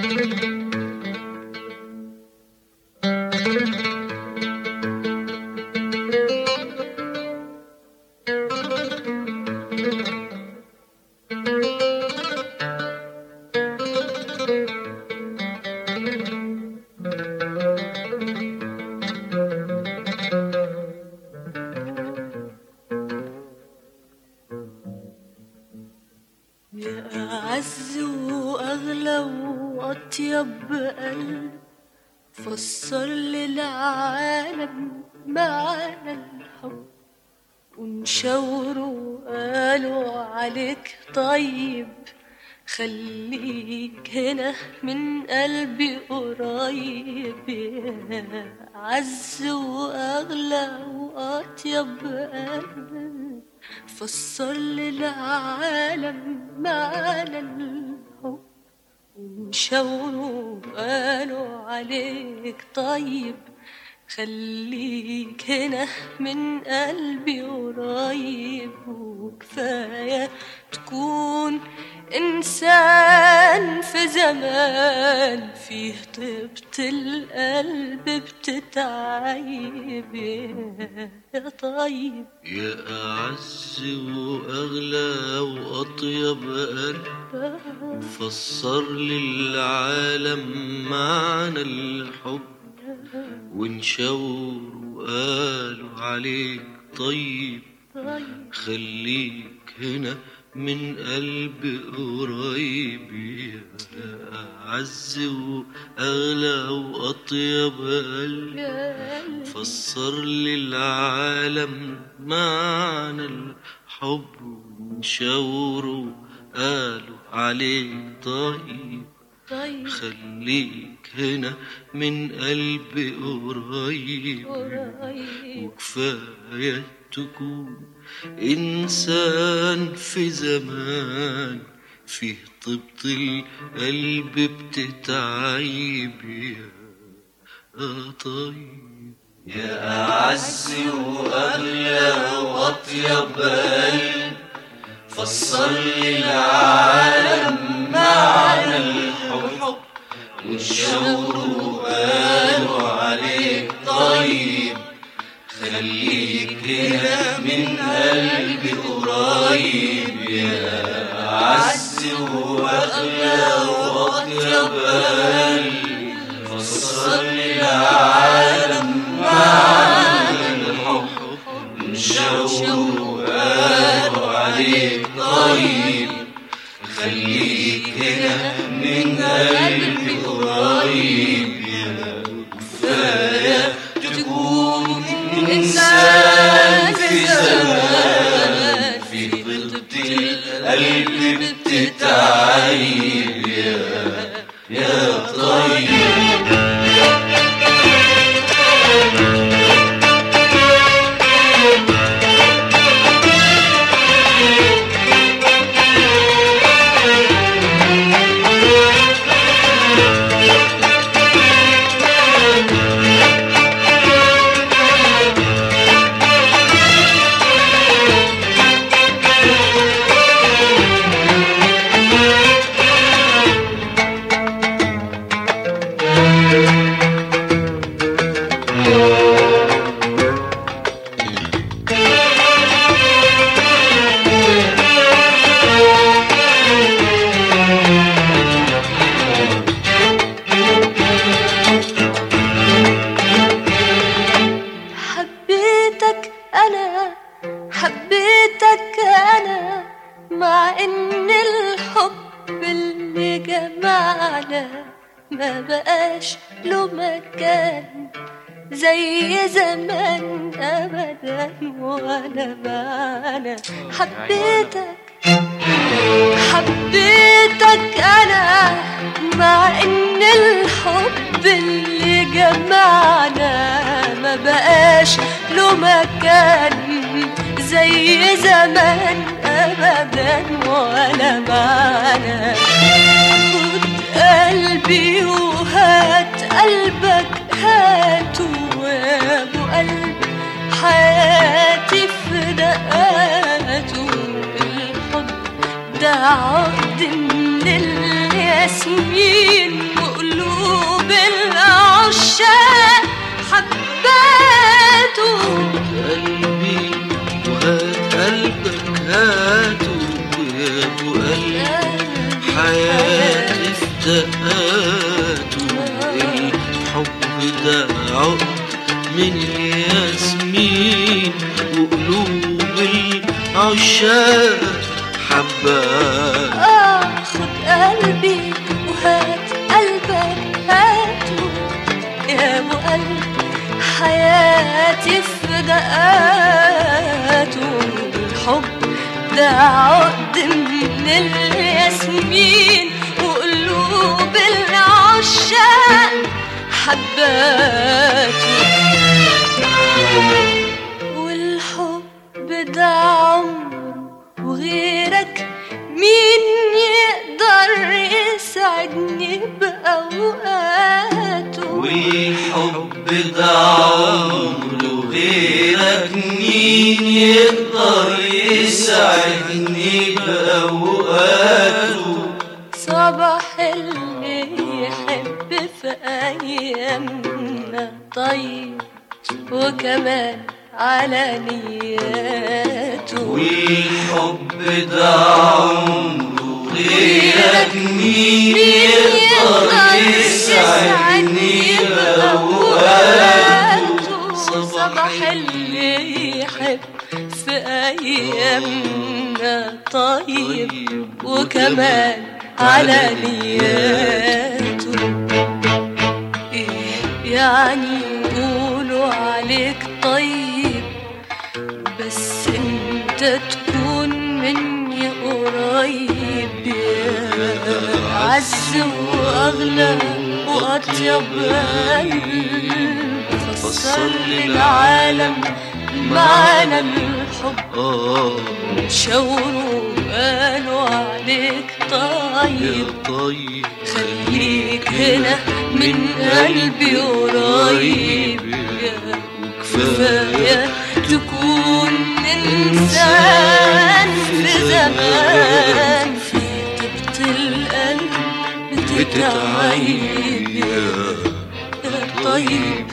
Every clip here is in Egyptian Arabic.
يا أعز وأغلى وأطيب قلب فسر للعالم معنى الحب ونشاوروا قالوا عليك طيب خليك هنا من قلبي قريب يا عز وأغلى وأطيب قلب فسر للعالم معنى الحب وشاوروا قالوا عليك طيب خليك هنا من قلبي قريب وكفاية تكون إنسان في زمان فيه طيبة القلب بتتعيب يا طيب يا أعز وأغلى وأطيب قلب فسر للعالم معنى الحب ونشاور وقالوا عليك طيب طيب خليك هنا من قلب قريب يا أعز وأغلى وأطيب قلب يا قلبي فسر للعالم معنى الحب وشاوروا قالوا عليك طيب طيب خليك هنا من قلبي قريب قريب وكفاية تكون إنسان في زمان فيه طبط القلب بتتعيب يا آه طيب يا أعز وأغلى وأطيب قلب فسر للعالم معنى الحب والشوق قالوا عليك طيب خليك هنا من قلبي قريب يا أعز وأغلى وأطيب قلب فسر للعالم معنى الحب والشوق قالوا عليك طيب خليك هنا من قلبي قريب يا كفاية تكون إنسان في زمان في طبط القلب بتتعيب يا يا طيب حبيتك أنا حبيتك أنا مع إن الحب اللي جمعنا ما بقاش له مكان زي زمان أبدا ولا معنا حبيتك حبيتك أنا مع إن الحب اللي جمعنا ما بقاش له مكان زي زمان أبدا ولا معنا خد قلبي وهات قلبك هاته يا أبو قلب حياتي في دقاته الحب ده عقد من الياسمين دقاته الحب ده عقد من الياسمين وقلوب العشاق حبات آه خد قلبي وهات قلبك هاته يا أبو قلب حياتي في دقاته الحب ده عقد من الياسمين وقلوب العشاق حباته والحب ده عمر وغيرك مين يقدر يسعدني بأوقاته والحب ده عمر وغيرك مين يقدر يسعدني بأوقاته صباح اللي يحب في أيامنا طيب وكمان على نياته والحب ده عمر وغيرك مين يقدر يسعدني بأوقاته صباح اللي يحب في أيامنا طيب وكمان على نياته إيه يعني يقولوا عليك طيب بس انت تكون مني قريب يا عز واغلى واطيب قلب فسر للعالم معنى الحب آه شاوروا قالوا عليك طيب يا طيب خليك هنا من قلبي قريب يا كفاية تكون إنسان في زمان في طيبة القلب بتتعيب يا يا طيب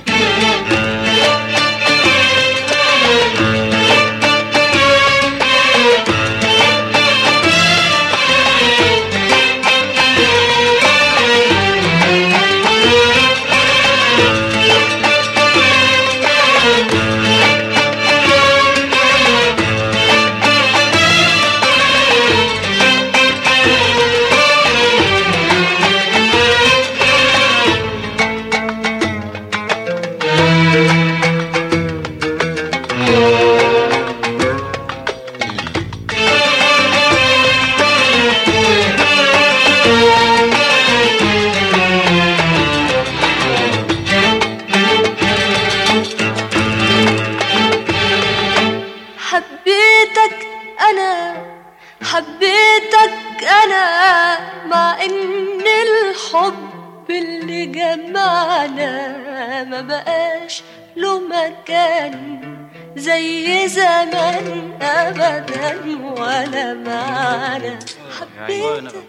حبيتك أنا حبيتك أنا مع إن الحب اللي جمعنا ما بقاش له مكان زي زمان أبدا ولا معنى حبيتك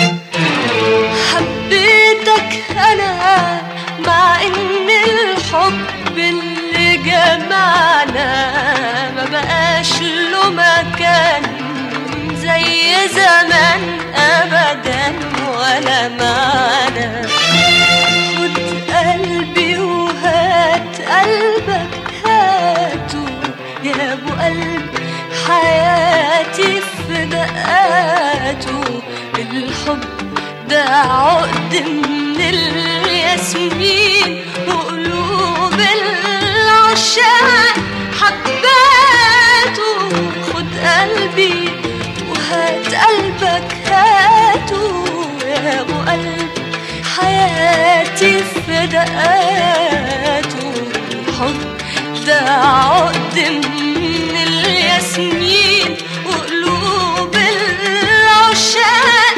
حبيتك انا مع ان الحب اللي جمعنا ما بقاش له مكان زي زمان ابدا ولا معنى خد قلبي وهات قلبك هاته يا ابو قلب حياتي في دقاته الحب ده عقد من الياسمين وقلوب العشاق حباته خد قلبي وهات قلبك هاته يا ابو قلب حياتي في دقاته الحب ده عقد من الياسمين وقلوب العشاق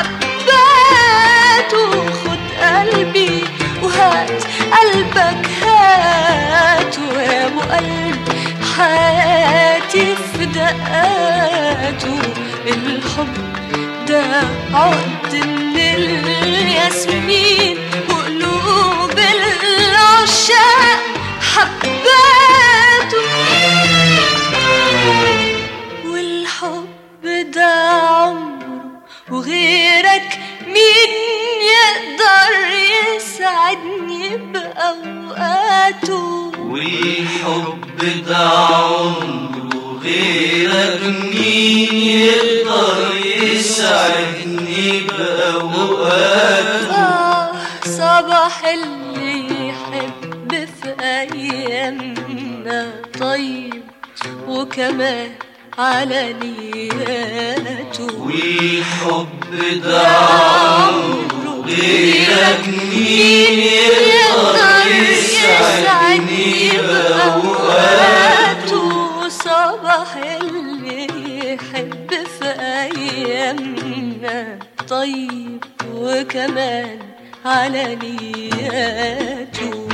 حباته خد قلبي وهات قلبك هاته يا ابو قلب حياتي في دقاته الحب ده عقد من الياسمين وقلوب العشاق حباته والحب ده عمره وغيرك مين يسعدني بأوقاته والحب ده عمره غيرك مين يقدر يسعدني بأوقاته آه صباح اللي يحب في أيامنا طيب وكمان على نياته والحب ده عمره غيرك مين يقدر يسعدني بأوقاته صباح اللي يحب في أيامنا طيب وكمان على نياته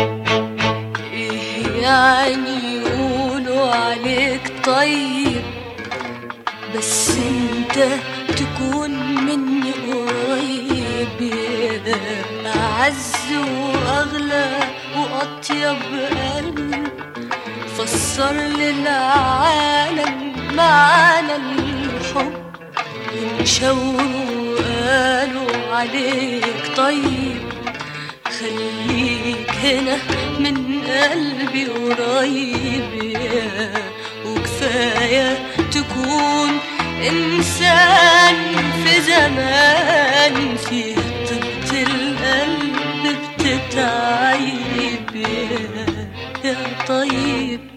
إيه يعني يقولوا عليك طيب بس انت تكون مني قريب يا أعز وأغلى وأطيب قلب فسر للعالم معنى الحب انشوروا قالوا عليك طيب خليك هنا من قلبي قريب يا وكفاية تكون إنسان في زمان فيه طبة القلب بتتعيب يا- يا طيب